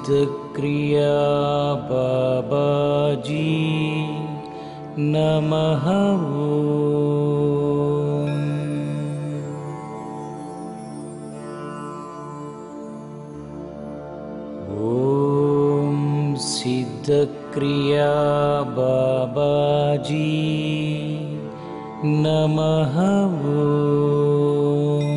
सिद्धक्रिया बाबाजी नमः ॐ। ॐ सिद्धक्रिया बाबाजी नमः ॐ।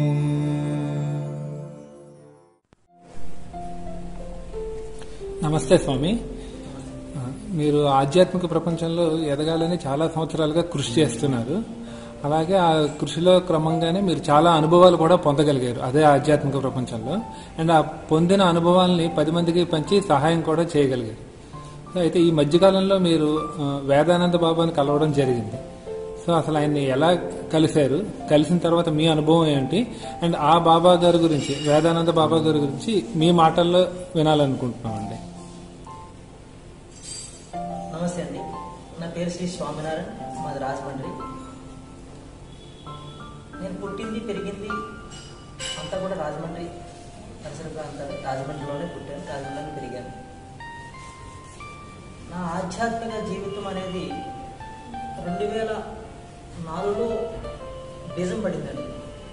నమస్తే స్వామి ఆ, మీరు ఆధ్యాత్మిక ప్రపంచంలో ఎదగాలని చాలా సంవత్సరాలుగా కృషి చేస్తున్నారు అలాగే ఆ కృషిలో క్రమంగానే మీరు చాలా అనుభవాలు కూడా పొందగలిగారు అదే ఆధ్యాత్మిక ప్రపంచంలో అండ్ ఆ పొందిన అనుభవాల్ని పది మందికి పంచి సహాయం కూడా చేయగలిగారు సో అయితే ఈ మధ్యకాలంలో మీరు ఆ, వేదానంద బాబాని కలవడం జరిగింది సో అసలు ఆయన్ని ఎలా కలిశారు కలిసిన తర్వాత మీ అనుభవం ఏంటి అండ్ ఆ బాబా గారి గురించి వేదానంద బాబా గారి గురించి మీ మాటల్లో వినాలనుకుంటున్నామండి నమస్తే అండి నా పేరు శ్రీ స్వామినారాయణ మాది రాజమండ్రి నేను పుట్టింది పెరిగింది అంతా కూడా రాజమండ్రి పరిసర ప్రాంతాలు రాజమండ్రిలోనే పుట్టాను రాజమండ్రిలోనే పెరిగాను నా ఆధ్యాత్మిక జీవితం అనేది రెండు వేల నాలుగులో బీజం పడిందండి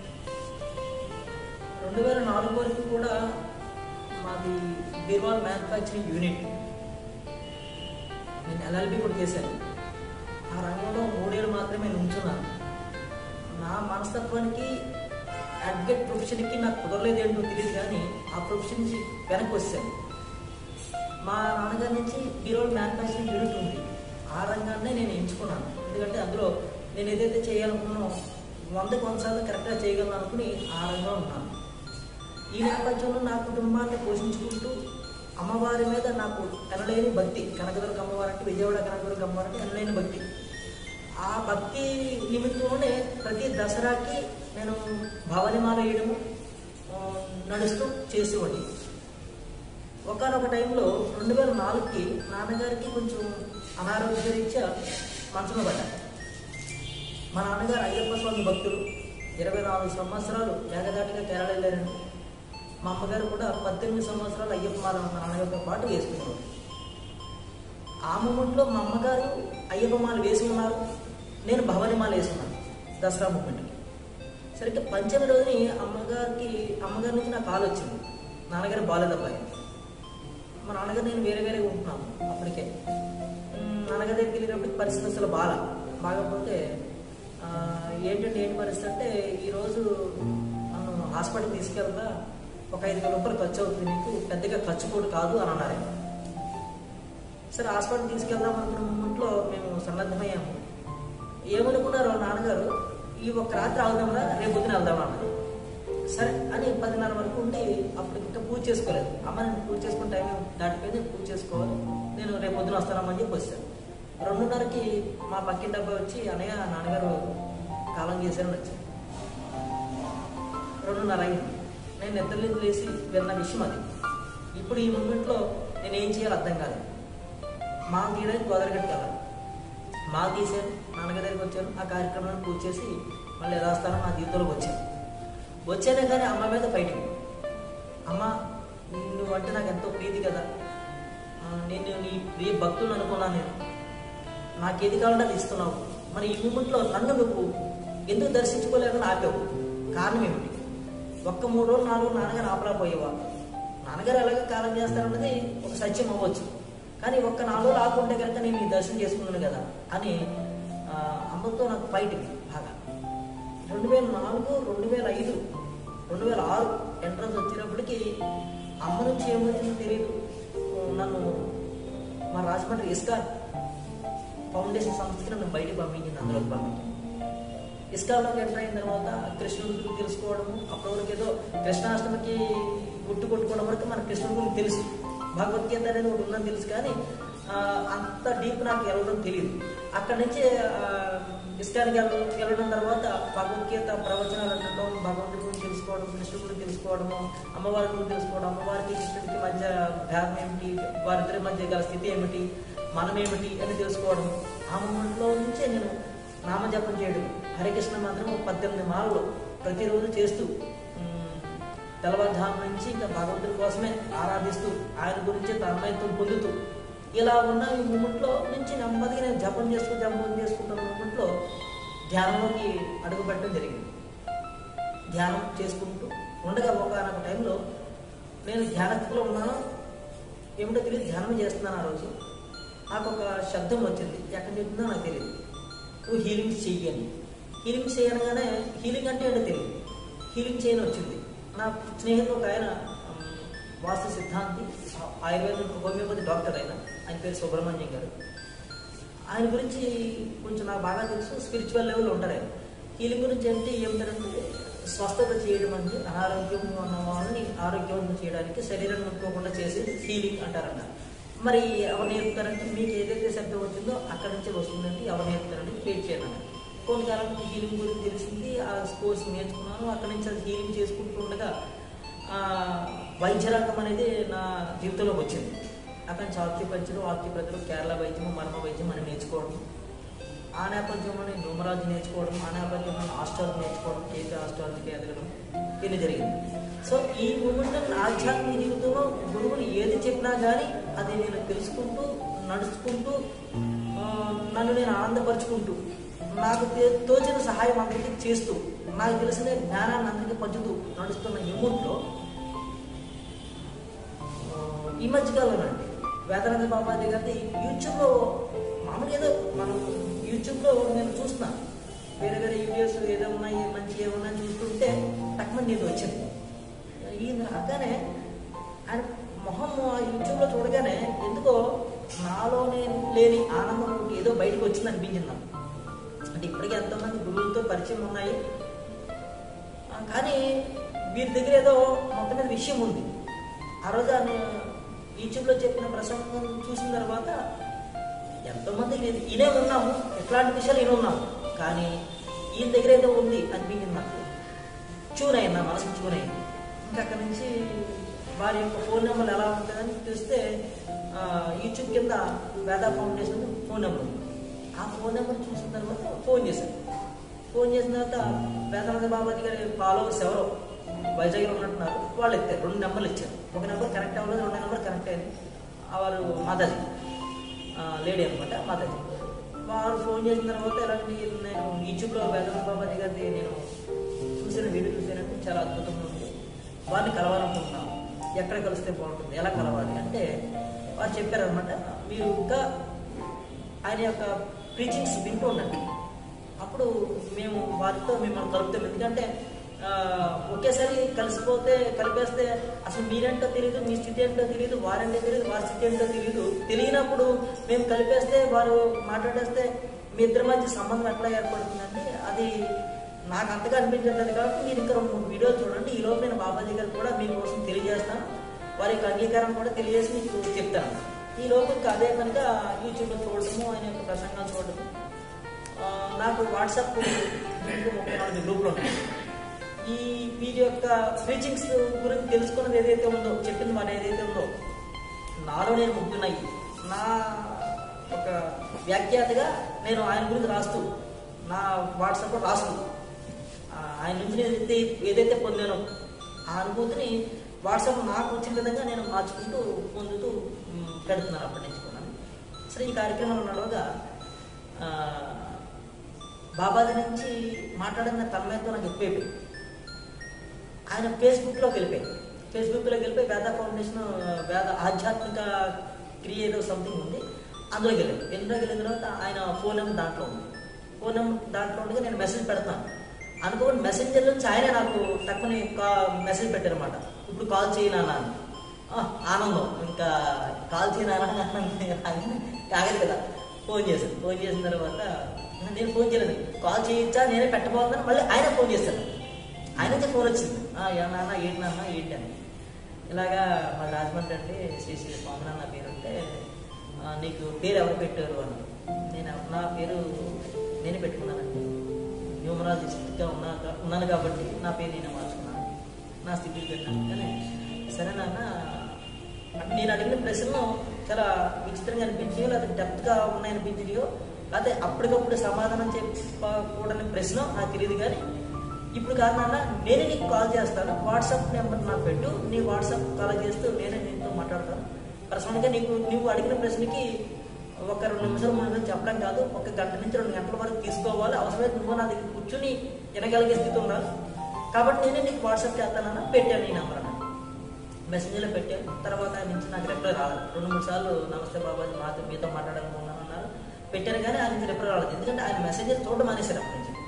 రెండు వేల నాలుగు వరకు కూడా మాది బీర్వాల్ మ్యానుఫ్యాక్చరింగ్ యూనిట్ నేను ఎల్ఎల్బి కూడా చేశాను ఆ రంగంలో మూడేళ్ళు మాత్రమే నుంచున్నాను నా మనస్తత్వానికి అడ్వకేట్ ప్రొఫెషన్కి నాకు కుదరలేదు ఏంటో తెలియదు కానీ ఆ ప్రొఫెషన్ నుంచి వెనక్కి వచ్చాను మా నాన్నగారి నుంచి ఈరోజు మ్యానుఫ్యాక్చరింగ్ యూనిట్ ఉంది ఆ రంగాన్నే నేను ఎంచుకున్నాను ఎందుకంటే అందులో నేను ఏదైతే చేయాలనుకున్నానో వందకు వంద శాతం కరెక్ట్గా చేయగలను అనుకుని ఆ రంగంలో ఉన్నాను ఈ నేపథ్యంలో నా కుటుంబాన్ని పోషించుకుంటూ అమ్మవారి మీద నాకు ఎనలేని భక్తి కనకదుర్గ అమ్మవారు అంటే విజయవాడ కనకదుర్గ అమ్మవారు అంటే ఎనలేని భక్తి ఆ భక్తి నిమిత్తంలోనే ప్రతి దసరాకి నేను భవనిమాల వేయడము ఆ, నడుస్తూ చేసేవాడిని ఒకనొక టైంలో రెండు వేల నాలుగుకి నాన్నగారికి కొంచెం అనారోగ్య రీత్యా మంచంలో పడ్డారు మా నాన్నగారు అయ్యప్ప స్వామి భక్తులు ఇరవై నాలుగు సంవత్సరాలు ఏకదాటిగా కేరళ వెళ్ళారండి మా అమ్మగారు కూడా పద్దెనిమిది సంవత్సరాలు అయ్యప్ప మాల మా నాన్నగారితో పాటు వేసుకున్నారు ఆ మూమెంట్లో మా అమ్మగారు అయ్యప్ప మాల వేసి ఉన్నారు నేను భవని మాల వేసుకున్నాను దసరా మూమెంట్కి సరిగ్గా పంచమి రోజుని అమ్మగారికి అమ్మగారి నుంచి నాకు కాల్ వచ్చింది నాన్నగారు బాలేదబ్బాయి మా నాన్నగారు నేను వేరే వేరే ఉంటున్నాను అప్పటికే ఉమ్, నాన్నగారి దగ్గరికి వెళ్ళినప్పటికి పరిస్థితి అసలు బాగా బాగపోతే ఆ, ఏంటంటే ఏంటి పరిస్థితి అంటే ఈరోజు నన్ను హాస్పిటల్ తీసుకెళ్తా ఒక ఐదు వేల రూపాయలు ఖర్చు అవుతుంది నీకు పెద్దగా ఖర్చు కూడా కాదు అని అన్నారు ఆయన. సరే హాస్పిటల్ తీసుకెళ్దాం అనుకున్న మూమెంట్లో మేము సన్నద్ధమయ్యాము ఏమనుకున్నారు వాళ్ళ నాన్నగారు ఈ ఒక్క రాత్రి ఆగుదాంరా రేపు పొద్దున వెళ్దాం అన్నది సరే అని పదిన్నర వరకు ఉండి అప్పుడు ఇంకా పూజ చేసుకోలేదు అమ్మ నేను పూజ చేసుకున్న టైం దాటిపోయింది నేను పూజ చేసుకోవాలి నేను రేపు పొద్దున వస్తానమ్మని చెప్పి వచ్చాను రెండున్నరకి మా పక్కింటి అబ్బాయి వచ్చి అన్నయ్య నాన్నగారు కాలం చేశారని వచ్చాను రెండున్నర అయింది నేను నిద్రలేదు లేచి విన్న విషయం అది ఇప్పుడు ఈ మూమెంట్లో నేను ఏం చేయాలో అర్థం కాదు మాకు తీయడానికి గోదావరిగట్టు వెళ్ళాలి మాకు తీసాను నాన్నగారి దగ్గరికి వచ్చాను ఆ కార్యక్రమాన్ని పూర్తి చేసి మళ్ళీ యథాస్థానం నా జీవితంలోకి వచ్చాను వచ్చానే కానీ అమ్మ మీద ఫైటింగ్ అమ్మ నువ్వంటే నాకు ఎంతో ప్రీతి కదా ఆ, నేను నీ ప్రియ భక్తులు అనుకున్నాను నేను నాకు ఏది కావాలంటే అది ఇస్తున్నావు మరి ఈ మూమెంట్లో నన్ను నువ్వు ఎందుకు దర్శించుకోలేకుండా ఆపావు కారణం ఏమిటి ఒక్క మూడు రోజులు నాలుగు రోజులు నాన్నగారు ఆపలేకపోయేవా నాన్నగారు ఎలాగ కాలం చేస్తారన్నది ఒక సత్యం అవ్వచ్చు కానీ ఒక్క నాలుగు రోజులు ఆకుంటే కనుక నేను నీ దర్శనం చేసుకున్నాను కదా అని ఆ, అమ్మతో నాకు ఫైట్ బాగా రెండు వేల నాలుగు రెండు వేల ఐదు రెండు వేల ఆరు ఎంట్రన్స్ వచ్చినప్పటికీ అమ్మ నుంచి ఏమవుతుందో తెలియదు నన్ను మా రాజమండ్రి ఇస్కాన్ ఫౌండేషన్ సంస్థకి నన్ను బయటికి పంపించింది అందులోకి పంపించింది ఇస్కాన్లోకి ఎంటర్ అయిన తర్వాత కృష్ణుడి గురించి తెలుసుకోవడము అప్పటి వరకు ఏదో కృష్ణాష్టమికి గుట్టు కొట్టుకోవడం వరకు మన కృష్ణుడి గురించి తెలుసు భగవద్గీత అనేది ఒకటి ఉందని తెలుసు కానీ ఆ, అంత డీప్ నాకు వెళ్ళడం తెలియదు అక్కడి నుంచి ఆ, ఇస్కాన్కి వెళ్ళ వెళ్ళడం తర్వాత భగవద్గీత ప్రవచనాలు వినడం భగవంతుడి గురించి తెలుసుకోవడం కృష్ణుడి గురించి తెలుసుకోవడము అమ్మవారి గురించి తెలుసుకోవడం అమ్మవారికి కృష్ణుడికి మధ్య భేదం ఏమిటి వారిద్దరి మధ్య గల స్థితి ఏమిటి మనం ఏమిటి అని తెలుసుకోవడం ఆ మూమెంట్లో నుంచే నేను నామజపం చేయడం హరికృష్ణ మంత్రం పద్దెనిమిది మాలలు ప్రతిరోజు చేస్తూ ఉమ్, తెల్లవారుజాము నుంచి ఇంకా భగవంతుడి కోసమే ఆరాధిస్తూ ఆయన గురించి తన్మయత్వం పొందుతూ ఇలా ఉన్న ఈ మూమెంట్లో నుంచి నెమ్మదిగా నేను జపం చేస్తూ జపం చేసుకుంటున్న మూమెంట్లో ధ్యానంలోకి అడుగు పెట్టడం జరిగింది ధ్యానం చేసుకుంటూ ఉండగా ఒకనొక టైంలో నేను ధ్యాన స్థితిలో ఉన్నాను ఏమిటో తెలియదు ధ్యానం చేస్తున్నాను ఆ రోజు నాకు ఒక శబ్దం వచ్చింది ఎక్కడి నుంచి వచ్చిందో నాకు తెలియదు నువ్వు హీలింగ్ చెయ్యి అని హీలింగ్ చేయనగానే హీలింగ్ అంటే ఏంటో తెలియదు హీలింగ్ చేయని వచ్చింది నా స్నేహితుడు ఒక ఆయన ఉమ్, వాస్తు సిద్ధాంతి ఆయుర్వేద హోమియోపతి డాక్టర్ ఆయన ఆయన పేరు సుబ్రహ్మణ్యం గారు ఆయన గురించి కొంచెం నాకు బాగా తెలుసు స్పిరిచువల్ లెవెల్ ఉంటారు ఆయన హీలింగ్ గురించి అంటే ఏమిటంటే స్వస్థత చేయడం అంటే అనారోగ్యం ఉన్న వాళ్ళని ఆరోగ్యవంతం చేయడానికి శరీరం ముట్టుకోకుండా చేసేది హీలింగ్ అంటారన్న మరి ఎవరు నేర్పుతారంటే మీకు ఏదైతే శబ్దం వచ్చిందో అక్కడి నుంచి వస్తుందంటే ఎవరు నేర్పుతారంటే క్రియేట్ చేయాలన్న కొంతకాలం హీలింగ్ గురించి తెలిసింది ఆ కోర్స్ నేర్చుకున్నాను అక్కడి నుంచి అది హీలింగ్ చేసుకుంటూ ఉండగా ఆ, వైద్య రంగం అనేది నా జీవితంలోకి వచ్చింది అక్కడి నుంచి ఆక్యుపంచరు ఆక్యుపంచరు కేరళ వైద్యము మర్మ వైద్యం అని నేర్చుకోవడం ఆ నేపథ్యంలోనే న్యూమరాలజీ నేర్చుకోవడం ఆ నేపథ్యంలో ఆస్ట్రాలజీ నేర్చుకోవడం కేపీ ఆస్ట్రాలజీకి ఎదగడం ఇది జరిగింది సో ఈ మూమెంట్ ఆధ్యాత్మిక జీవితంలో గురువులు ఏది చెప్పినా కానీ అది నేను తెలుసుకుంటూ నడుచుకుంటూ ఆ, నన్ను నేను ఆనందపరుచుకుంటూ నాకు తే- తోచిన సహాయం అందరికీ చేస్తూ నాకు తెలిసిన జ్ఞానాన్ని అందరికీ పంచుతూ నడుస్తున్న ఈ మూమెంట్లో ఈ మధ్యకాలంలో అండి వేదానంద బాబాజీ గారిది యూట్యూబ్లో మామూలుగా ఏదో మనం యూట్యూబ్లో నేను చూస్తున్నాను వేరే వేరే వీడియోస్ ఏదో ఉన్నాయి మంచి ఏమన్నా చూస్తుంటే టక్మని నీది వచ్చింది ఈయన రాగానే ఆయన మొహం ఆ యూట్యూబ్లో చూడగానే ఎందుకో నాలోనే లేని ఆనందం ఏదో బయటకు వచ్చింది అనిపించింది నాకు అంటే ఇప్పటికీ ఎంతోమంది గురువులతో పరిచయం ఉన్నాయి ఆ, కానీ వీరి దగ్గర ఏదో మొత్తం మీద విషయం ఉంది ఆ రోజు ఆయన యూట్యూబ్లో చెప్పిన ప్రసంగం చూసిన తర్వాత ఎంతోమంది లేదు ఈయనే ఉన్నాము ఎట్లాంటి విషయాలు ఈయన ఉన్నాము కానీ ఈయన దగ్గర ఏదో ఉంది అనిపించింది నాకు చూన్ అయింది నా మనసు చూన్ అయింది ఇంకా అక్కడి నుంచి వారి యొక్క ఫోన్ నెంబర్ ఎలా ఉంటుందని చూస్తే ఆ, యూట్యూబ్ కింద వేదా ఫౌండేషన్ ఫోన్ నెంబర్ ఉంది ఆ ఫోన్ నెంబర్ చూసిన తర్వాత ఫోన్ చేశాను ఫోన్ చేసిన తర్వాత వేదానంద బాబాజీ గారి ఫాలోవర్స్ ఎవరో వైజాగ్లో ఉన్నట్టున్నారు వాళ్ళు ఎత్తారు రెండు నెంబర్లు ఇచ్చారు ఒక నెంబర్ కనెక్ట్ అవ్వలేదు రెండు నెంబర్ కనెక్ట్ అయింది ఆ వారు మాతాజీ ఆ, లేడీ అనమాట మాతాజీ వారు ఫోన్ చేసిన తర్వాత ఎలాంటి నేను యూట్యూబ్లో వేదానంద బాబాజీ గారిది నేను చూసిన వీడియో చూసానంటే చాలా అద్భుతంగా ఉంది వారిని కలవాలనుకుంటున్నాను ఎక్కడ కలిస్తే బాగుంటుంది ఎలా కలవాలి అంటే వారు చెప్పారనమాట మీరు ఇంకా ఆయన యొక్క ప్రీచింగ్స్ వింటూ ఉండండి అప్పుడు మేము వారితో మిమ్మల్ని కలుపుతాం ఎందుకంటే ఆ, ఒకేసారి కలిసిపోతే కలిపేస్తే అసలు మీరేంటో తెలియదు మీ స్థితి ఏంటో తెలియదు వారంటే తెలియదు వారి స్థితి ఏంటో తెలియదు తెలియనప్పుడు మేము కలిపేస్తే వారు మాట్లాడేస్తే మీ ఇద్దరి మధ్య సంబంధం ఎట్లా ఏర్పడుతుందంటే అది నాకు అంతగా అనిపించట్లేదు కాబట్టి మీరు ఇంకా రెండు మూడు వీడియోలు చూడండి ఈ లోపు నేను బాబాజీ గారు కూడా మీకోసం తెలియజేస్తాను వారి యొక్క అంగీకారం కూడా తెలియజేసి మీకు చెప్తాను ఈ లోపు ఇంకా అదే కనుక యూట్యూబ్లో చూడటము ఆయన యొక్క ప్రసంగాలు చూడటము ఆ, నాకు వాట్సాప్ గ్రూప్ ముప్పై నాలుగు గ్రూపులు ఉన్నాయి ఈ వీరి యొక్క స్పీచింగ్స్ గురించి తెలుసుకున్నది ఏదైతే ఉందో చెప్పింది మన ఏదైతే ఉందో నాలో నేను ముగ్గున్నాయి నా ఒక వ్యాఖ్యాతగా నేను ఆయన గురించి రాస్తూ నా వాట్సాప్లో రాస్తూ ఆ, ఆయన నుంచి నేను ఏదైతే ఏదైతే పొందానో ఆ అనుభూతిని వాట్సాప్ నాకు వచ్చిన విధంగా నేను మార్చుకుంటూ పొందుతూ మ్, పెడుతున్నాను అప్పటి నుంచి కూడా సరే ఈ కార్యక్రమంలో నడవగా ఆ, బాబాజీ నుంచి మాట్లాడిన తన్మయత్వం నాకు ఎక్కువైపోయింది ఆయన ఫేస్బుక్లోకి వెళ్ళిపోయి ఫేస్బుక్లోకి వెళ్ళిపోయి వేద ఫౌండేషన్ వేద ఆధ్యాత్మిక క్రియ ఏదో సంథింగ్ ఉంది అందులోకి వెళ్ళాను ఎందులోకి వెళ్ళిన తర్వాత ఆయన ఫోన్ నెంబర్ దాంట్లో ఉంది ఫోన్ నెంబర్ దాంట్లో ఉండగా నేను మెసేజ్ పెడతాను అనుకోకుండా మెసెంజర్ నుంచి ఆయనే నాకు తక్కువని కా మెసేజ్ పెట్టారనమాట ఇప్పుడు కాల్ చేయనా అని ఆ, ఆనందం ఇంకా కాల్ చేయనా ఆగదు కదా ఫోన్ చేశాను ఫోన్ చేసిన తర్వాత నేను ఫోన్ చేయలేదు కాల్ చేయొచ్చా నేనే పెట్టబోతున్నాను మళ్ళీ ఆయన ఫోన్ చేశాను ఆయన నుంచి ఫోన్ వచ్చింది "ఆ, ఏ నాన్న ఏంటి నాన్న ఏంటి అని ఇలాగా మా రాజమండ్రి అంటే శ్రీ శ్రీ స్వామి నాన్న పేరు ఉంటే "ఆ, నీకు పేరు ఎవరు పెట్టారు అని నేను నా పేరు నేనే పెట్టుకున్నానండి న్యూమరాలజిస్ట్గా ఉన్నా ఉన్నాను కాబట్టి నా పేరు నేనే మార్చుకున్నాను నా స్థితికి పెట్టాను కానీ సరే నాన్న అంటే నేను అడిగిన ప్రశ్నలు చాలా విచిత్రంగా అనిపించాయో లేదా డెప్త్గా ఉన్నాయనిపించినాయో లేకపోతే అప్పటికప్పుడు సమాధానం చెప్పకూడని ప్రశ్న నాకు తెలియదు కానీ ఇప్పుడు కాదు నాన్న నేనే నీకు కాల్ చేస్తాను వాట్సాప్ నెంబర్ నాకు పెట్టు నీ వాట్సాప్ కాల్ చేస్తూ నేనే నీతో మాట్లాడతాను పర్సనల్గా నీకు నువ్వు అడిగిన ప్రశ్నకి ఒక రెండు నిమిషాలు మూడు నిమిషాలు చెప్పడం కాదు ఒక గంట నుంచి రెండు గంటల వరకు తీసుకోవాలి అవసరమైతే నువ్వు నా దగ్గర కూర్చుని వినగలిగే స్థితి ఉండాలి కాబట్టి నేనే నీకు వాట్సాప్ చేస్తానన్నా పెట్టాను ఈ నెంబర్ అన్న మెసేజ్లో పెట్టాను తర్వాత ఆయన నుంచి నాకు రిప్లై రాలేదు రెండు మూడు సార్లు నమస్తే బాబాజీ మాతో మీతో మాట్లాడాలనుకున్నాను అన్నారు పెట్టాను కానీ ఆయన నుంచి రిప్లై రాలేదు ఎందుకంటే ఆయన మెసేజెస్ చూడడం మానేశారు అప్పటి నుంచి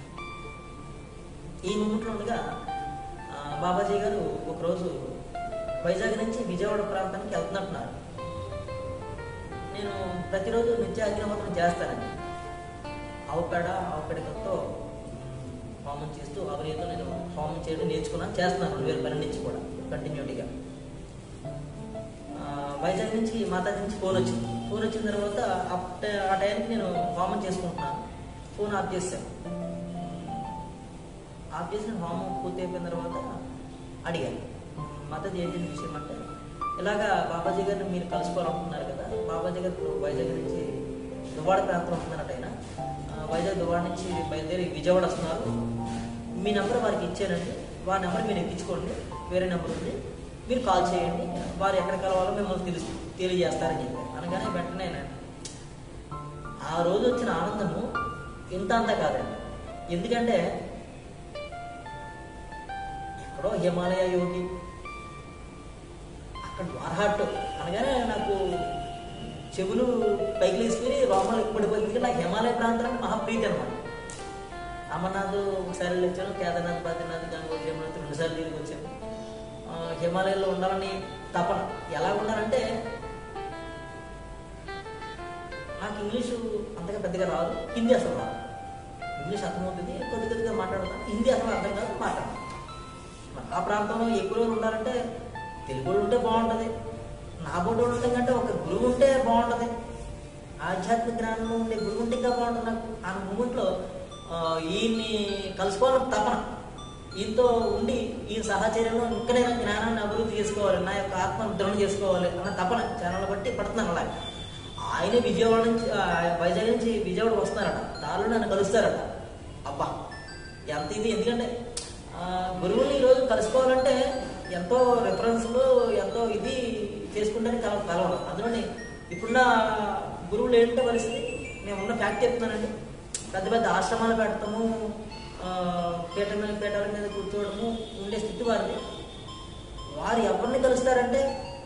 ఈ మూమెంట్లో ఉండగా ఆ, బాబాజీ గారు ఒకరోజు వైజాగ్ నుంచి విజయవాడ ప్రాంతానికి వెళ్తున్నట్టున్నారు నేను ప్రతిరోజు నిత్య అగ్నిహోత్రం చేస్తానండి ఆవు పేడ ఆవు పేడతో హోమం చేస్తూ ఆవులతో నేను హోమం చేయడం నేర్చుకున్నాను చేస్తున్నాను రెండు వేల పన్నెండు నుంచి కూడా కంటిన్యూటీగా వైజాగ్ నుంచి మాతాజీ నుంచి ఫోన్ వచ్చింది ఫోన్ వచ్చిన తర్వాత అప్ ఆ టైంకి నేను హోమం చేసుకుంటున్నాను ఫోన్ ఆఫ్ చేశాను ఆఫ్ చేసిన హోమం పూర్తి అయిపోయిన తర్వాత అడిగాను మాతాజీ ఏంటి విషయం అంటే ఇలాగా బాబాజీ గారిని మీరు కలుసుకోవాలనుకుంటున్నారు కదా బాబాజీ గారు ఇప్పుడు వైజాగ్ నుంచి దువ్వాడ ప్రాంతం ఉంటున్నారట ఆయన ఆ, వైజాగ్ దువ్వాడ నుంచి బయలుదేరి విజయవాడ వస్తున్నారు మీ నెంబర్ వారికి ఇచ్చారండి వారి నెంబర్ మీరు ఎక్కించుకోండి వేరే నెంబర్ ఉంది మీరు కాల్ చేయండి వారు ఎక్కడ కలవాలో మిమ్మల్ని తెలుసు తెలియజేస్తారని చెప్పారు అనగానే వెంటనే నేను ఆ రోజు వచ్చిన ఆనందము ఇంత అంత కాదండి ఎందుకంటే ఎక్కడో హిమాలయ యోగి అక్కడ ద్వారహాట్ అనగానే నాకు చెవులు పైకి లేసుకుని రోమాలు ఎక్కుపడిపోయింది ఎందుకంటే నాకు హిమాలయ ప్రాంతం అంటే మహాప్రీతి అనమాట అమర్నాథ్ ఒకసారి వెళ్ళి వచ్చాను కేదార్నాథ్ బద్రీనాథ్ గంగోత్రి యమునోత్రి రెండుసార్లు తిరిగి వచ్చాను ఆ, హిమాలయాల్లో ఉండాలని తపన ఎలా ఉండాలంటే నాకు ఇంగ్లీషు అంతగా పెద్దగా రాదు హిందీ అసలు రాదు ఇంగ్లీష్ అర్థమవుతుంది కొద్ది కొద్దిగా మాట్లాడతాను హిందీ అసలు అర్థం కాదు మాట్లాడతాను మరి ఆ ప్రాంతంలో ఎక్కువ రోజులు ఉండాలంటే తెలుగు వాళ్ళు ఉంటే బాగుంటుంది నా బోర్డు ఉండటం కంటే ఒక గురువు ఉంటే బాగుంటుంది ఆధ్యాత్మిక జ్ఞానంలో ఉండే గురువు ఉంటే ఇంకా బాగుంటుంది నాకు ఆ మూమెంట్లో ఆ, ఈయన్ని కలుసుకోవాలని తపన ఈయనతో ఉండి ఈ సహచర్యంలో ఇంకా నేను జ్ఞానాన్ని అభివృద్ధి చేసుకోవాలి నా యొక్క ఆత్మను దృఢం చేసుకోవాలి అన్న తపన ఛానల్ బట్టి పడుతున్నాను అలా ఆయన విజయవాడ నుంచి ఆ, వైజాగ్ నుంచి విజయవాడ వస్తున్నారట దారిలో నన్ను కలుస్తారట అబ్బా ఎంత ఇది ఎందుకంటే ఆ, గురువుని ఈరోజు కలుసుకోవాలంటే ఎంతో రెఫరెన్స్లు ఎంతో ఇది చేసుకుంటేనే కల కలవడం అందులోని ఇప్పుడున్న గురువులు ఏంటంటే పరిస్థితి మేము ఉన్న ఫ్యాక్ట్ చెప్తున్నానండి పెద్ద పెద్ద ఆశ్రమాలు పెడతాము ఆ, పీట మీద పీటల మీద కూర్చోవడము ఉండే స్థితి వారిది వారు ఎవరిని కలుస్తారంటే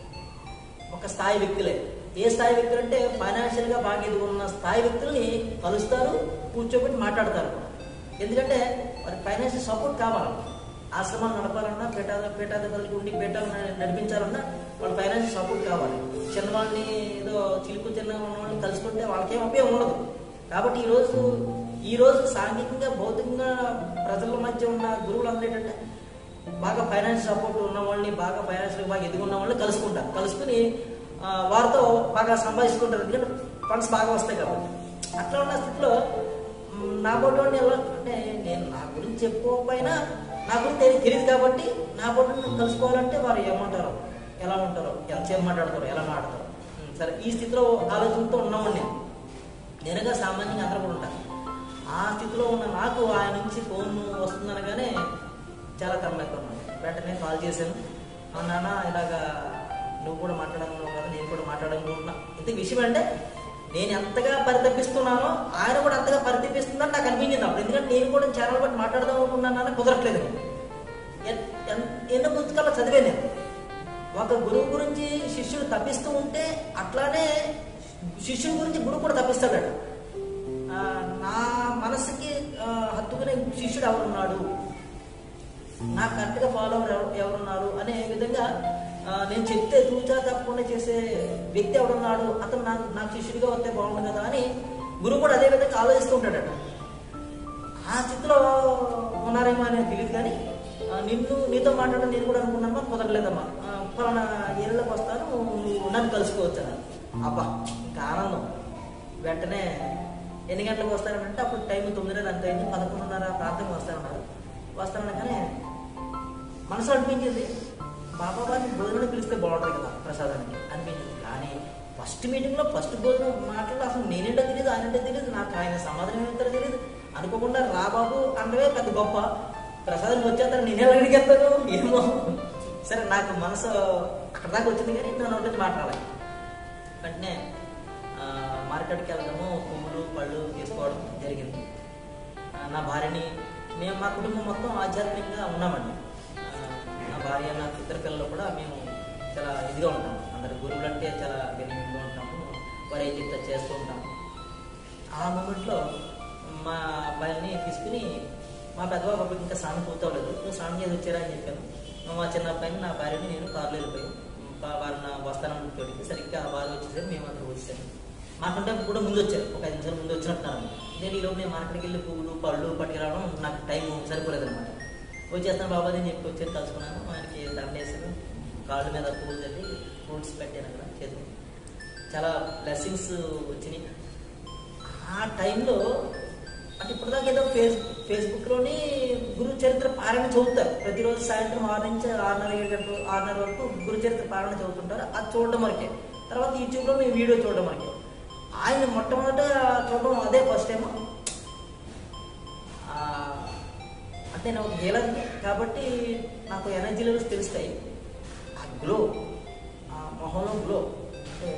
ఒక స్థాయి వ్యక్తులే ఏ స్థాయి వ్యక్తులు అంటే ఫైనాన్షియల్ గా బాగా ఎదుగున్న స్థాయి వ్యక్తుల్ని కలుస్తారు కూర్చోబెట్టి మాట్లాడతారు కూడా. ఎందుకంటే వారికి ఫైనాన్షియల్ సపోర్ట్ కావాలి ఆశ్రమాలు నడపాలన్నా పీఠాద పీఠాధిపతులకు ఉండి పీఠాలు న- నడిపించాలన్నా వాళ్ళ ఫైనాన్షియల్ సపోర్ట్ కావాలి చిన్నవాళ్ళని ఏదో చిలుకు చిన్న ఉన్న వాళ్ళని కలుసుకుంటే వాళ్ళకేం ఉపయోగం ఉండదు కాబట్టి ఈ రోజు ఈ రోజు సాంఘికంగా భౌతికంగా ప్రజల మధ్య ఉన్న గురువులు అందరూ ఏంటంటే బాగా ఫైనాన్స్ సపోర్ట్ ఉన్న వాళ్ళని బాగా ఫైనాన్షియల్ బాగా ఎదుగున్న వాళ్ళని కలుసుకుంటారు కలుసుకుని ఆ, వారితో బాగా సంభాషించుకుంటారు ఎందుకంటే ఫండ్స్ బాగా వస్తాయి కాబట్టి అట్లా ఉన్న స్థితిలో మ్, నా బోటి ఎలా అంటే నేను నా గురించి చెప్పుకోకపోయినా నా గురించి తెలియదు తెలియదు కాబట్టి నా బోటి కలుసుకోవాలంటే వారు ఏమంటారో ఎలా ఉంటారో ఎంతసేపు మాట్లాడతారో ఎలా మాట్లాడతారో మ్, సరే ఈ స్థితిలో ఆలోచనతో ఉన్నామండి నేను నేరుగా సామాన్యంగా అందరూ కూడా ఉంటారు ఆ స్థితిలో ఉన్న నాకు ఆయన నుంచి ఫోన్ వస్తుందనగానే చాలా తమ్మేస్తున్నాను వెంటనే కాల్ చేశాను "ఆ నాన్న ఇలాగా నువ్వు కూడా మాట్లాడాలన్నావు కదా నేను కూడా మాట్లాడాలనుకుంటున్నా ఇంత విషయం అంటే నేను ఎంతగా పరితపిస్తున్నానో ఆయన కూడా అంతగా పరితపిస్తుందని నాకు అనిపించింది అప్పుడు ఎందుకంటే నేను కూడా ఛానల్ బట్టి మాట్లాడదాం అనుకున్నాను కుదరట్లేదు ఎన్- ఎన్- ఎన్నో పుస్తకాలు చదివాను నేను ఒక గురువు గురించి శిష్యుడు తప్పిస్తూ ఉంటే అట్లానే శిష్యుడి గురించి గురువు కూడా తప్పిస్తాడట ఆ, నా మనసుకి ఆ, హత్తుకునే శిష్యుడు ఎవరున్నాడు నా కరెక్ట్గా ఫాలోవర్ ఎవరు ఎవరున్నారు అనే విధంగా ఆ, నేను చెప్తే తూచా తప్పకుండా చేసే వ్యక్తి ఎవరున్నాడు అతను నాకు నాకు శిష్యుడిగా వస్తే బాగుండు కదా అని గురువు కూడా అదే విధంగా ఆలోచిస్తూ ఉంటాడట ఆ స్థితిలో ఉన్నారేమో అనేది తెలియదు కానీ ఆ, నిన్ను నీతో మాట్లాడడం నేను కూడా అనుకున్నామా కుదరలేదమ్మా ఆ, ఫలానా ఏళ్ళకి వస్తాను నువ్వు నన్ను కలుసుకోవచ్చు అన్నారు అబ్బా ఇంకా ఆనందం వెంటనే ఎన్ని గంటలకు వస్తానంటే అప్పుడు టైం తొమ్మిదిన్నర అంత అయింది పదకొండున్నర ప్రాంతంగా వస్తానన్నారు వస్తానగానే మనసు అనిపించింది బాబా వారిని భోజనం పిలిస్తే బాగుంటుంది కదా ప్రసాదానికి అనిపించింది కానీ ఫస్ట్ మీటింగ్లో ఫస్ట్ భోజనం మాట్లాడి అసలు నేనేంటో తెలియదు ఆయనంటో తెలియదు నాకు ఆయన సమాధానం ఏంటో తెలియదు అనుకోకుండా రా బాబు అనడమే పెద్ద గొప్ప ప్రసాదం వచ్చేస్తాను నేను ఎలా అడిగేస్తాను ఏమో సరే నాకు మనసు అక్కడ దాకా వచ్చింది కానీ నా నోటి నుంచి మాట్లాడాలి వెంటనే ఆ, మార్కెట్కి వెళ్ళడము పువ్వులు పళ్ళు తీసుకోవడం జరిగింది ఆ, నా భార్యని మేము మా కుటుంబం మొత్తం ఆధ్యాత్మికంగా ఉన్నామండి ఆ, నా భార్య నా ఇద్దరు పిల్లలు కూడా మేము చాలా ఇదిగా ఉంటాం అందరు గురువులు అంటే చాలా వినయంగా ఉంటాము వారు ఏం చెప్తే చేస్తూ ఉంటాము ఆ మూమెంట్లో మా అబ్బాయిని తీసుకుని మా పెద్దబాబు అప్పటికి ఇంకా స్నానం పూర్తవలేదు నువ్వు స్నానం చేసి వచ్చారా అని చెప్పాను మా చిన్న అబ్బాయిని నా భార్యని నేను కారులో వెళ్ళిపోయాను బా- వారు నా వస్తానని తోడికి సరిగ్గా ఆ బాగా వచ్చేసరి మేము అందరూ వచ్చాము మాకంటే కూడా ముందు వచ్చారు ఒక ఐదు నిమిషాలు ముందు వచ్చినట్టున్నారు నేను ఈరోజు నేను మార్కెట్కి వెళ్ళి పువ్వులు పళ్ళు పట్టుకురావడం నాకు టైం సరిపోలేదు అనమాట వచ్చేస్తాను బాబా అని చెప్పి వచ్చారు కలుసుకున్నాను ఆయనకి దండ వేసాను కాళ్ళ మీద పువ్వులు చల్లి ఫ్రూట్స్ పెట్టాను అక్కడ చేతులు చాలా బ్లెస్సింగ్స్ వచ్చినాయి ఆ టైంలో అంటే ఇప్పటిదాకా ఏదో ఫేస్ ఫేస్బుక్లోని గురు చరిత్ర పారాయణ చదువుతారు ప్రతిరోజు సాయంత్రం ఆరు నుంచి ఆరున్నర ఏడు గంటలు ఆరున్నర వరకు గురు చరిత్ర పారాయణ చదువుతుంటారు అది చూడడం వరకే తర్వాత యూట్యూబ్లో మేము వీడియో చూడడం వరకే ఆయన మొట్టమొదట చూడడం అదే ఫస్ట్ టైం అంటే నేను ఒక హీలర్ కాబట్టి నాకు ఎనర్జీ లెవెల్స్ తెలుస్తాయి ఆ గ్లో ఆ మొహంలో గ్లో అంటే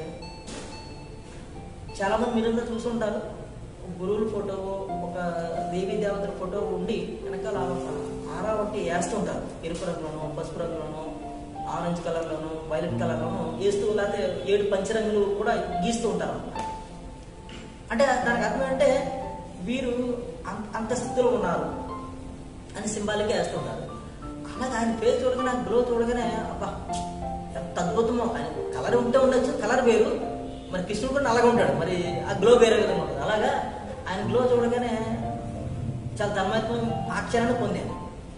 చాలా మంది మీరంతా చూసుంటారు గురువుల ఫోటో ఒక దేవీ దేవతల ఫోటో ఉండి వెనకాల ఒక ఆరా ఒకటి వేస్తుంటారు ఎరుపు రంగులోనో పసుపు రంగులోనో ఆరెంజ్ కలర్లోనో వైలెట్ కలర్లోనో వేస్తూ లేకపోతే ఏడు పంచరంగులు కూడా గీస్తూ ఉంటారు అంటే దానికి అర్థం అంటే వీరు అంత అంత స్థితిలో ఉన్నారు అని సింబాలిక్గా వేస్తుంటారు అలాగే ఆయన పేరు చూడగానే ఆయన గ్లో చూడగానే అబ్బా ఎంత అద్భుతమో ఆయన కలర్ ఉంటే ఉండొచ్చు కలర్ వేరు మరి కృష్ణుడు కూడా నల్లగా ఉంటాడు మరి ఆ గ్లో వేరే విధంగా ఉంటుంది అలాగా ఆయన గ్లో చూడగానే చాలా తన్మయత్వం ఆశ్చర్యాన్ని పొందాను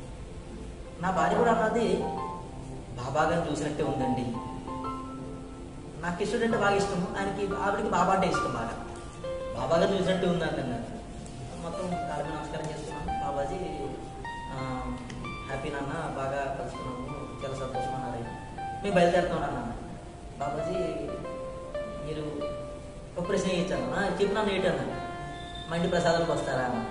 నా భార్య కూడా అన్నది బాబా గారిని చూసినట్టే ఉందండి నాకు కృష్ణుడు అంటే బాగా ఇష్టం ఆయనకి ఆవిడకి బాబా అంటే ఇష్టం బాగా బాబా గారిని చూసినట్టే ఉంది అంటున్నారు మొత్తం కాళ్ళ మీద నమస్కారం చేస్తున్నాను బాబాజీ ఆ, హ్యాపీ నాన్న బాగా కలుసుకున్నాము చాలా సంతోషం అన్నారు ఆయన. మేము బయలుదేరుతాం అన్న బాబాజీ మీరు ఒక ప్రశ్న ఇచ్చాను "ఆ, చెప్పు నాన్న ఏంటి అన్నాను మా ఇంటి ప్రసాదానికి వస్తారా అన్న.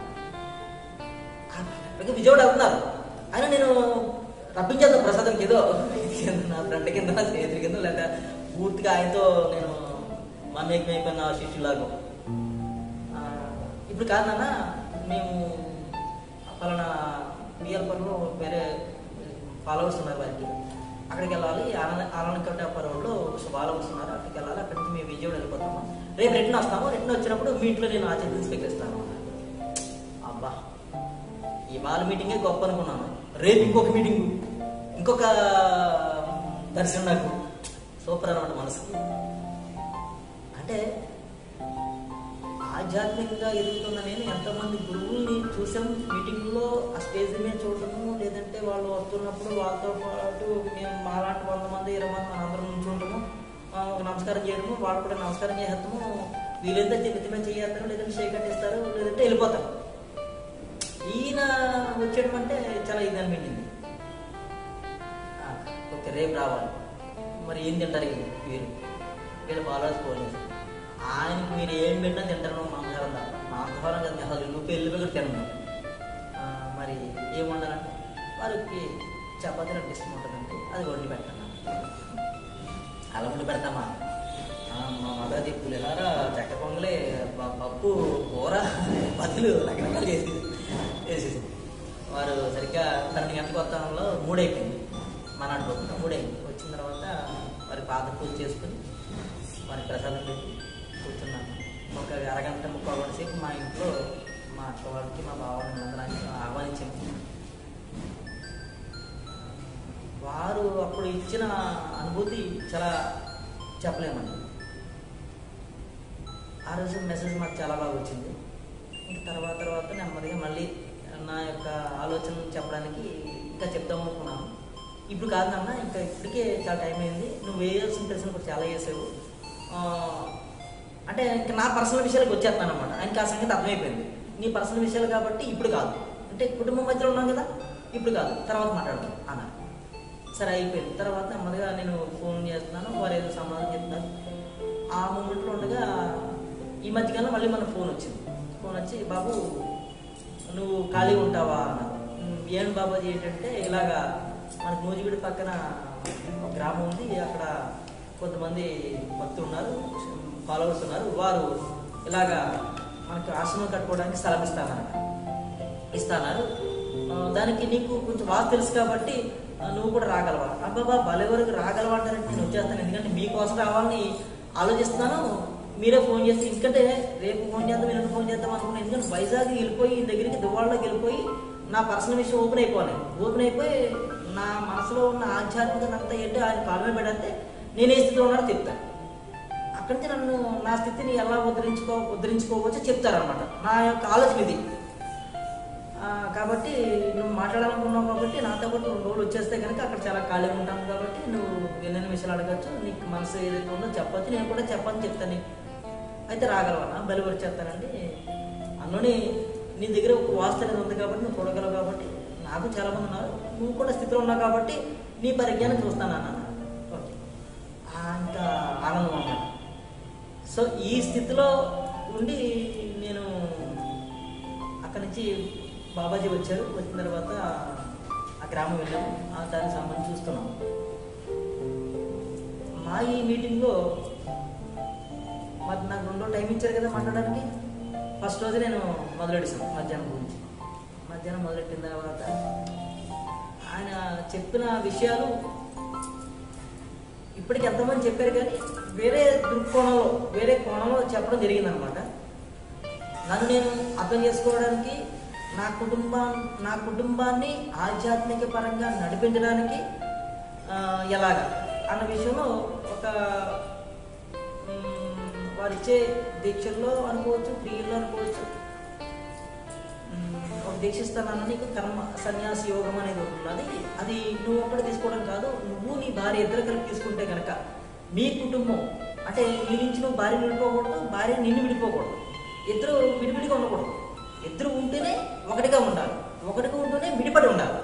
"ఆ, ఇప్పటికే విజయవాడ వెళ్తున్నారు అయినా నేను రప్పించేద్దాం ప్రసాదం ఏదో నా ఫ్రెండ్ కింద నా స్నేహితుడి కింద లేదా పూర్తిగా ఆయనతో నేను మమేకం అయిపోయిన శిష్యులాగా ఆ, ఇప్పుడు కాదు నాన్న మేము పలానా బియ్యలపురంలో వేరే ఫాలోవర్స్ ఉన్నారు వారికి అక్కడికి వెళ్ళాలి ఆనంద ఆనందకట్ట రోడ్లో ఫాలోవర్స్ ఉన్నారు అక్కడికి వెళ్ళాలి అక్కడి నుంచి మేము విజయవాడ వెళ్ళిపోతాము రేపు రిటర్న్ వస్తాము రిటర్న్ వచ్చినప్పుడు మీ ఇంట్లో నేను ఆచరణ స్వీకరిస్తాను అబ్బా ఇవాళ మీటింగే గొప్ప అనుకున్నాను రేపు ఇంకొక మీటింగ్ ఇంకొక దర్శనం నాకు సూపర్ అనమాట మనసుకి అంటే ఆధ్యాత్మికంగా ఎదుగుతున్న నేను ఎంతమంది గురువుల్ని చూసాం మీటింగ్లో ఆ స్టేజ్ మీద చూడటము లేదంటే వాళ్ళు వస్తున్నప్పుడు వాళ్ళతో పాటు మేము మాలాంటి వంద మంది ఇరవై మంది మనందరం నుంచుంటాము ఆ, ఒక నమస్కారం చేయడము వాళ్ళు కూడా నమస్కారం చేసేస్తాము వీలైతే నిత్యమే చేయేస్తారు లేదంటే షేక్ కట్టిస్తారు లేదంటే వెళ్ళిపోతారు ఈయన వచ్చేయడం అంటే చాలా ఇది అనిపించింది ఆ, ఓకే రేపు రావాలి మరి ఏం తింటారు వీళ్ళు వీరు వీళ్ళు ఫాలోవర్స్ పోలేదు ఆయనకి మీరు ఏం పెట్టినా తింటారు మాంసాహారం తప్ప మాంసాహారం కదా అసలు నువ్వు పెళ్ళి కూడా తినను ఆ, మరి ఏం వండాలంటే వారికి చపాతీ నాకు ఇష్టం ఉంటుందంటే అది వండి పెట్టాను అలా వండి పెడతామా ఆ, మా మదర్ పులిహార చెక్క పొంగలే ప- పప్పు కూర బదులు రకరకాలు చేసి చేసేసి వారు సరిగ్గా పన్నెండు గంటలకు వస్తానంలో మూడైపోయింది మా నాన్న పొద్దున మూడైంది వచ్చిన తర్వాత వారి పాత పూజ చేసుకుని వారి ప్రసాదం పెట్టి కూర్చున్నాను ఒక అరగంట ముప్పై గంట సేపు మా ఇంట్లో మా అక్క వాళ్ళకి మా బావ అందరాన్ని ఆహ్వానించాము వారు అప్పుడు ఇచ్చిన అనుభూతి చాలా చెప్పలేమండి ఆ రోజు మెసేజ్ మాకు చాలా బాగా వచ్చింది ఇంకా తర్వాత తర్వాత నెమ్మదిగా మళ్ళీ నా యొక్క ఆలోచన చెప్పడానికి ఇంకా చెప్దాం అనుకున్నాను ఇప్పుడు కాదు నాన్న ఇంకా ఇప్పటికే చాలా టైం అయింది నువ్వు వేయాల్సిన ప్రశ్న కూడా చాలా వేసావు ఆ, అంటే ఇంకా నా పర్సనల్ విషయాలకు వచ్చేస్తాను అనమాట ఆయనకి ఆ సంగతి అర్థమైపోయింది నీ పర్సనల్ విషయాలు కాబట్టి ఇప్పుడు కాదు అంటే కుటుంబం మధ్యలో ఉన్నాం కదా ఇప్పుడు కాదు తర్వాత మాట్లాడదాం అన్నారు సరే అయిపోయింది తర్వాత నెమ్మదిగా నేను ఫోన్ చేస్తున్నాను వారు ఏదో సమాధానం చెప్తున్నారు ఆ మూమెంట్లో ఉండగా ఈ మధ్యకాలంలో మళ్ళీ మన ఫోన్ వచ్చింది ఫోన్ వచ్చి బాబు నువ్వు ఖాళీగా ఉంటావా అన్నారు "ఉమ్, ఏం బాబాజీ ఏంటంటే ఇలాగా మనకి నూజివీడి పక్కన ఒక గ్రామం ఉంది అక్కడ కొంతమంది భక్తులు ఉన్నారు ఫాలోవర్స్ ఉన్నారు వారు ఇలాగా మనకి ఆశ్రమం కట్టుకోవడానికి స్థలం ఇస్తానన్నమాట ఇస్తాన్నారు ఆ, దానికి నీకు కొంచెం వాస్తు తెలుసు కాబట్టి ఆ, నువ్వు కూడా రాగలవా అబ్బాబా భలే వరకు రాగలవా అంటారంటే నేను వచ్చేస్తాను ఎందుకంటే మీకోసం రావాలని ఆలోచిస్తున్నాను మీరే ఫోన్ చేసి ఎందుకంటే రేపు ఫోన్ చేద్దాం ఎల్లుండి ఫోన్ చేద్దాం అనుకున్నాను ఎందుకంటే వైజాగ్ వెళ్ళిపోయి ఈ దగ్గరికి దువ్వాడలోకి వెళ్ళిపోయి నా పర్సనల్ విషయం ఓపెన్ అయిపోవాలి ఓపెన్ అయిపోయి నా మనసులో ఉన్న ఆధ్యాత్మికత అంతా ఏంటో ఆయన కాలమే పెడితే నేను ఏ స్థితిలో ఉన్నాడో చెప్తాను అక్కడి నుంచి నన్ను నా స్థితిని ఎలా ఉద్ధరించుకో ఉద్ధరించుకోవచ్చో చెప్తారనమాట నా యొక్క ఆలోచన ఇది ఆ, కాబట్టి నువ్వు మాట్లాడాలనుకున్నావు కాబట్టి నాతో పాటు రెండు రోజులు వచ్చేస్తే కనుక అక్కడ చాలా ఖాళీగా ఉంటాను కాబట్టి నువ్వు ఎన్నెన్ని విషయాలు అడగచ్చు నీకు మనసు ఏదైతే ఉందో చెప్పొచ్చు నేను కూడా చెప్పని చెప్తాను నీకు. అయితే రాగలవా బలి వచ్చేస్తానండి అందులోని నీ దగ్గర ఒక వాస్తు అనేది ఉంది కాబట్టి నువ్వు చూడగలవు కాబట్టి నాకు చాలా మంది ఉన్నారు నువ్వు కూడా స్థితిలో ఉన్నావు కాబట్టి నీ పరిజ్ఞానం చూస్తాను అన్న ఓకే అంత ఆనందం అన్నమాట సో ఈ స్థితిలో ఉండి నేను అక్కడి నుంచి బాబాజీ వచ్చారు వచ్చిన తర్వాత ఆ గ్రామం వెళ్ళాము ఆ దానికి సంబంధించి చూస్తున్నాం మా ఈ మీటింగ్లో మరి నాకు రెండో టైం ఇచ్చారు కదా మాట్లాడడానికి ఫస్ట్ రోజు నేను మొదలెడిసాను మధ్యాహ్నం గురించి మధ్యాహ్నం మొదలెట్టిన తర్వాత ఆయన చెప్పిన విషయాలు ఇప్పటికి ఎంతమంది చెప్పారు కానీ వేరే దృక్కోణంలో వేరే కోణంలో చెప్పడం జరిగిందనమాట నన్ను నేను అర్థం చేసుకోవడానికి నా కుటుంబం నా కుటుంబాన్ని ఆధ్యాత్మిక పరంగా నడిపించడానికి ఆ, ఎలాగా అన్న విషయంలో ఒక మ్, వారిచ్చే దీక్షల్లో అనుకోవచ్చు క్రియల్లో అనుకోవచ్చు మ్, ఒక దీక్షిస్తానన్న నీకు కర్మ సన్యాసి యోగం అనేది ఒకటి ఉన్నది అది నువ్వు ఒక్కడే తీసుకోవడం కాదు నువ్వు నీ భార్య ఇద్దరు కలిపి తీసుకుంటే కనుక మీ కుటుంబం అంటే నీ నుంచి నువ్వు భార్యను విడిపోకూడదు భార్య నిన్ను విడిపోకూడదు ఇద్దరు విడివిడిగా ఉండకూడదు ఇద్దరు ఉంటేనే ఒకటిగా ఉండాలి ఒకటిగా ఉంటూనే విడిపడి ఉండాలి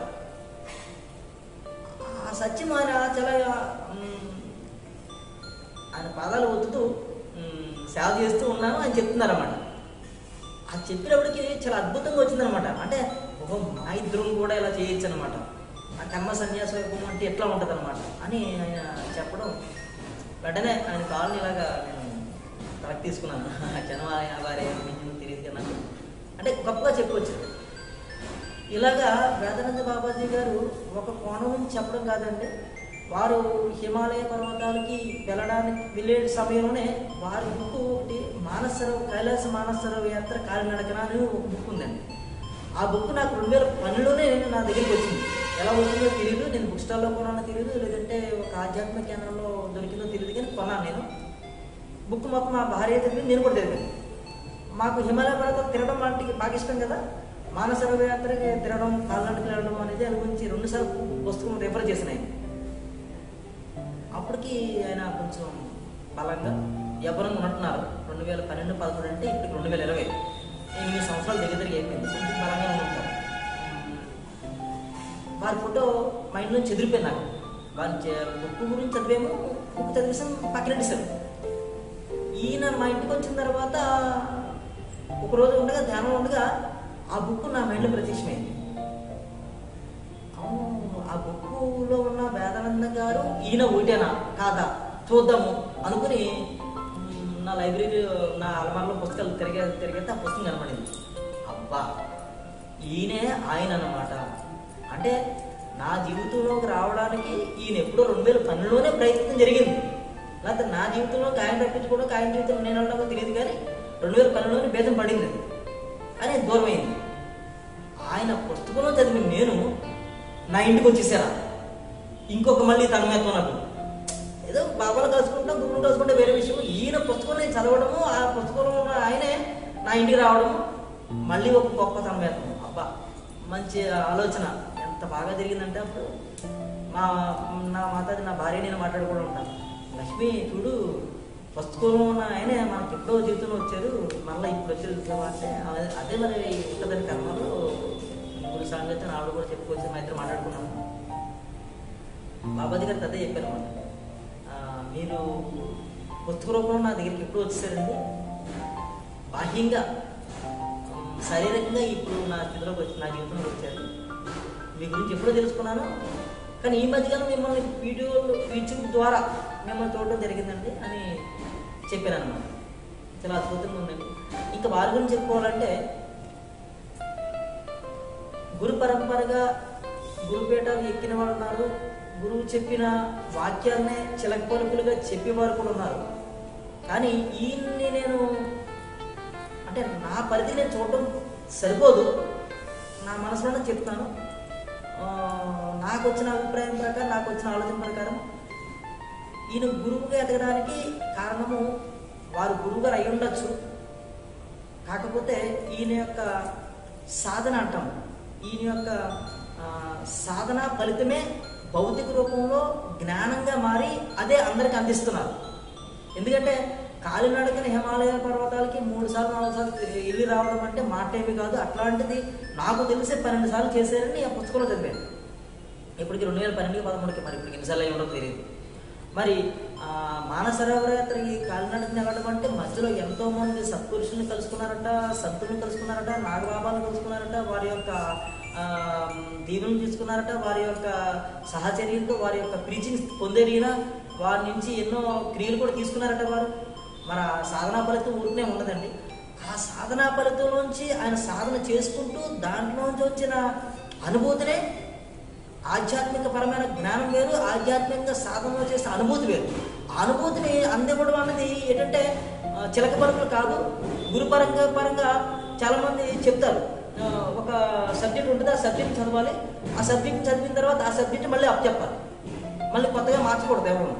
ఆ సత్యం ఆయన చాలా మ్, ఆయన పాదాలు ఒత్తుతూ మ్, సేవ చేస్తూ ఉన్నాను అని చెప్తున్నారు అన్నమాట అది చెప్పినప్పటికి చాలా అద్భుతంగా వచ్చిందనమాట అంటే ఓహో మా ఇద్దరం కూడా ఇలా చేయొచ్చు అనమాట ఆ కర్మ సన్యాస యోగం అంటే ఎట్లా ఉంటుంది అనమాట అని ఆయన చెప్పడం వెంటనే ఆయన కాళ్ళని ఇలాగా నేను కరెక్ట్ తీసుకున్నాను జనం ఆయన వారి మించిన తెలియదు కదా నాకు. అంటే గొప్పగా చెప్పవచ్చు ఇలాగా వేదానంద బాబాజీ గారు ఒక కోణం నుంచి చెప్పడం కాదండి వారు హిమాలయ పర్వతాలకి వెళ్ళడానికి వెళ్ళే సమయంలోనే వారి బుక్ ఒకటి మానసరవ కైలాస మానసరవ యాత్ర కాలినడకన అని ఒక బుక్ ఉందండి ఆ బుక్ నాకు రెండు వేల పన్నెండులోనే నా దగ్గరికి వచ్చింది ఎలా వచ్చిందో తెలియదు నేను బుక్ స్టాల్లో కొనానో తెలియదు లేదంటే ఒక ఆధ్యాత్మిక కేంద్రంలో దొరికిందో తెలియదు కానీ కొన్నాను నేను బుక్ మొత్తం మా భార్య చదివి నేను కూడా చదివాను మాకు హిమాలయ పర్వతం తిరగడం లాంటివి బాగా ఇష్టం కదా మానస యాత్రకి తిరగడం కాళ్ళంటికి వెళ్ళడం అనేది దాని గురించి రెండుసార్లు పుస్తకం రిఫర్ చేసిన ఆయన అప్పటికి ఆయన కొంచెం బలంగా ఎవరు ఉన్నట్టున్నారు రెండు వేల పన్నెండు పదకొండు అంటే ఇప్పుడు రెండు వేల ఇరవై ఎనిమిది సంవత్సరాలు దగ్గర దగ్గర అయిపోయింది కొంచెం బలంగా ఉంటారు వారి ఫోటో మైండ్ నుంచి చెదిరిపోయింది నాకు వారి చే- బుక్ గురించి చదివేమో బుక్ చదివేసాం పక్కనెట్టేశారు ఈయన మా ఇంటికి వచ్చిన తర్వాత ఒకరోజు ఉండగా ధ్యానం ఉండగా ఆ బుక్ నా మైండ్లో ప్రత్యక్షమైంది అవును ఆ బుక్కులో ఉన్న వేదానంద గారు ఈయన ఒకటేనా కాదా చూద్దాము అనుకుని మ్, నా లైబ్రరీ నా అలమారలో పుస్తకాలు తిరిగే తిరిగితే ఆ పుస్తకం కనపడింది అబ్బా ఈయనే ఆయన అన్నమాట అంటే నా జీవితంలోకి రావడానికి ఈయన ఎప్పుడో రెండు వేల పన్నెండులోనే ప్రయత్నం జరిగింది లేకపోతే నా జీవితంలోకి ఆయన రప్పించుకోవడానికి ఆయన జీవితంలో నేను వెళ్ళడామో తెలియదు కానీ రెండు వేల పన్నెండులోనే భేదం పడింది అని దూరమైంది ఆయన పుస్తకంలో చదివిన నేను నా ఇంటికి వచ్చేసారా ఇంకొక మళ్ళీ తన్మయత్వం నాకు ఏదో బాబాలు కలుసుకుంటాం గురువులు కలుసుకుంటే వేరే విషయం ఈయన పుస్తకం నేను చదవడము ఆ పుస్తకంలో ఉన్న ఆయనే నా ఇంటికి రావడము మళ్ళీ ఒక గొప్ప తన్మయత్వం అబ్బా మంచి ఆలోచన ఎంత బాగా జరిగిందంటే అప్పుడు మా నా మాతాది నా భార్య నేను మాట్లాడుకుంటూ ఉంటాను లక్ష్మి చూడు పుస్తకంలో ఉన్న ఆయనే మనకి ఎప్పుడో జీవితంలో వచ్చారు మళ్ళీ ఇప్పుడు వచ్చారు చూసావా అంటే అదే- అదే మరి ఉంటుందని కర్మలో గురు సాంగత్యం ఆవిడ కూడా చెప్పుకోవచ్చు మా ఇద్దరు మాట్లాడుకున్నాము బాబాజీ గారు అదే చెప్పారు అనమాట మీరు పుస్తక రూపంలో నా దగ్గరికి ఎప్పుడు వచ్చేసారండి బాహ్యంగా ఉమ్, శారీరకంగా ఇప్పుడు నా స్థితిలోకి వచ్చి నా జీవితంలోకి వచ్చారు మీ గురించి ఎప్పుడో తెలుసుకున్నాను కానీ ఈ మధ్యకాలం మిమ్మల్ని వీడియో యూట్యూబ్ ద్వారా మిమ్మల్ని చూడడం జరిగిందండి అని చెప్పాను అనమాట చాలా అద్భుతంగా ఉందండి ఇంకా వారి గురించి చెప్పుకోవాలంటే గురు పరంపరగా గురుపీఠాలు ఎక్కిన వాళ్ళు ఉన్నారు గురువు చెప్పిన వాక్యాలనే చిలక పలుకులుగా చెప్పేవారు కూడా ఉన్నారు కానీ ఈయన్ని నేను అంటే నా పరిధి నేను చూడటం సరిపోదు నా మనసులోనే చెప్తాను ఆ, నాకు వచ్చిన అభిప్రాయం ప్రకారం నాకు వచ్చిన ఆలోచన ప్రకారం ఈయన గురువుగా ఎదగడానికి కారణము వారు గురువుగారు అయి ఉండొచ్చు కాకపోతే ఈయన యొక్క సాధన అంటాం ఈయన యొక్క ఆ, సాధన ఫలితమే భౌతిక రూపంలో జ్ఞానంగా మారి అదే అందరికి అందిస్తున్నారు ఎందుకంటే కాలినడకన హిమాలయ పర్వతాలకి మూడు సార్లు నాలుగు సార్లు వెళ్ళి రావడం అంటే మాట ఏమి కాదు అట్లాంటిది నాకు తెలిసి పన్నెండు సార్లు చేశారని ఆ పుస్తకంలో చదివాను ఇప్పటికి రెండు వేల పన్నెండు పదమూడుకి మరి ఇప్పుడు ఎన్నిసార్లు అయ్యి ఉండదు తెలియదు మరి ఆ, మానసరోవర యాత్రకి కాలినడకన వెళ్ళడం అంటే మధ్యలో ఎంతో మంది సత్పురుషుల్ని కలుసుకున్నారట సంతుల్ని కలుసుకున్నారట నాగబాబాలను కలుసుకున్నారట వారి యొక్క ఆ, దీవెనలు తీసుకున్నారట వారి యొక్క సహచర్యంతో వారి యొక్క ప్రీచింగ్ పొందేరిన వారి నుంచి ఎన్నో క్రియలు కూడా తీసుకున్నారట వారు మన సాధనా ఫలితం ఊరికనే ఉండదండి ఆ సాధనా ఫలితం నుంచి ఆయన సాధన చేసుకుంటూ దాంట్లో నుంచి వచ్చిన అనుభూతినే ఆధ్యాత్మిక పరమైన జ్ఞానం వేరు ఆధ్యాత్మికంగా సాధనలో చేసే అనుభూతి వేరు ఆ అనుభూతిని అందివ్వడం అన్నది ఏంటంటే ఆ, చిలక పలుకులు కాదు గురుపరంగా పరంగా చాలా మంది చెప్తారు ఆ, ఒక సబ్జెక్ట్ ఉంటుంది ఆ సబ్జెక్ట్ చదవాలి ఆ సబ్జెక్ట్ చదివిన తర్వాత ఆ సబ్జెక్ట్ మళ్ళీ అప్ చెప్పాలి మళ్ళీ కొత్తగా మార్చకూడదు ఎవరు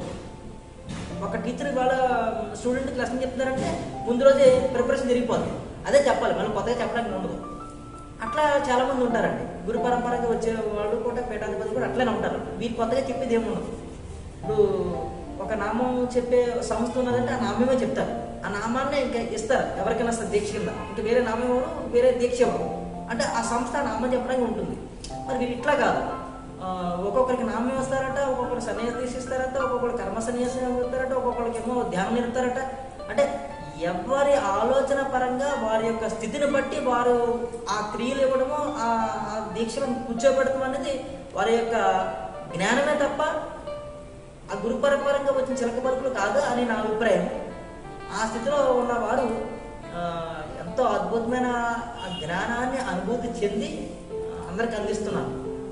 ఒక టీచర్ వాళ్ళ స్టూడెంట్ క్లాస్ చెప్తున్నారంటే ముందు రోజే ప్రిపరేషన్ జరిగిపోతుంది అదే చెప్పాలి మళ్ళీ కొత్తగా చెప్పడానికి ఉండదు అట్లా చాలా మంది ఉంటారండి గురు పరంపరగా వచ్చే వాళ్ళు కూడా పీఠాధిపతి కూడా అట్లనే ఉంటారు వీరు కొత్తగా చెప్పేది ఏముండదు ఇప్పుడు ఒక నామం చెప్పే సంస్థ ఉన్నదంటే ఆ నామమే చెప్తారు ఆ నామాన్ని ఇంకా ఇస్తారు ఎవరికైనా అసలు దీక్ష కింద ఇంకా వేరే నామం ఎవరు వేరే దీక్ష ఎవరు అంటే ఆ సంస్థ ఆ నామం చెప్పడానికి ఉంటుంది మరి వీరు ఇట్లా కాదు ఆ, ఒక్కొక్కరికి నామం ఇస్తారట ఒక్కొక్కరు సన్యాసం తీసిస్తారట ఒక్కొక్కరు కర్మ సన్యాసం ఇస్తారట ఒక్కొక్కరికి ఏమో ధ్యానం నిరుతారట అంటే ఎవరి ఆలోచన పరంగా వారి యొక్క స్థితిని బట్టి వారు ఆ క్రియలు ఇవ్వడము ఆ ఆ దీక్షను కూర్చోబెడతాం అనేది వారి యొక్క జ్ఞానమే తప్ప ఆ గురు పరంపరంగా వచ్చిన చిలక పలుకులు కాదు అని నా అభిప్రాయం ఆ స్థితిలో ఉన్నవారు ఆ, ఎంతో అద్భుతమైన ఆ జ్ఞానాన్ని అనుభూతి చెంది ఆ, అందరికి అందిస్తున్నారు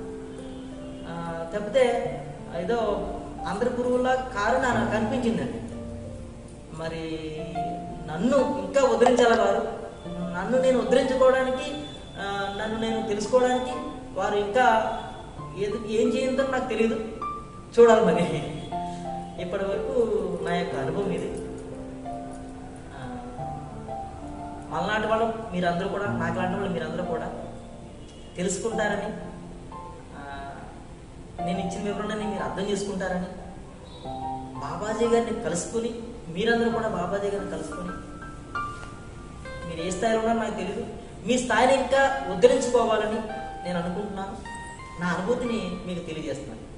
ఆ, తప్పితే ఏదో అందరి గురువులా కారు నాకు అనిపించిందండి మరి నన్ను ఇంకా ఉద్ధరించాలి వారు నన్ను నేను ఉద్ధరించుకోవడానికి ఆ, నన్ను నేను తెలుసుకోవడానికి వారు ఇంకా ఏది ఏం చేయంతో నాకు తెలియదు చూడాలి మరి ఇప్పటి వరకు నా యొక్క అనుభవం ఇది ఆ, మలనాటి వాళ్ళు మీరందరూ కూడా నాకు లాంటి వాళ్ళు మీరందరూ కూడా తెలుసుకుంటారని ఆ, నేను ఇచ్చిన వివరణని మీరు అర్థం చేసుకుంటారని బాబాజీ గారిని కలుసుకుని మీరందరూ కూడా బాబాజీ గారిని కలుసుకుని మీరు ఏ స్థాయిలో ఉన్నారో నాకు తెలియదు మీ స్థాయిని ఇంకా ఉద్ధరించుకోవాలని నేను అనుకుంటున్నాను నా అనుభూతిని మీకు తెలియజేస్తున్నాను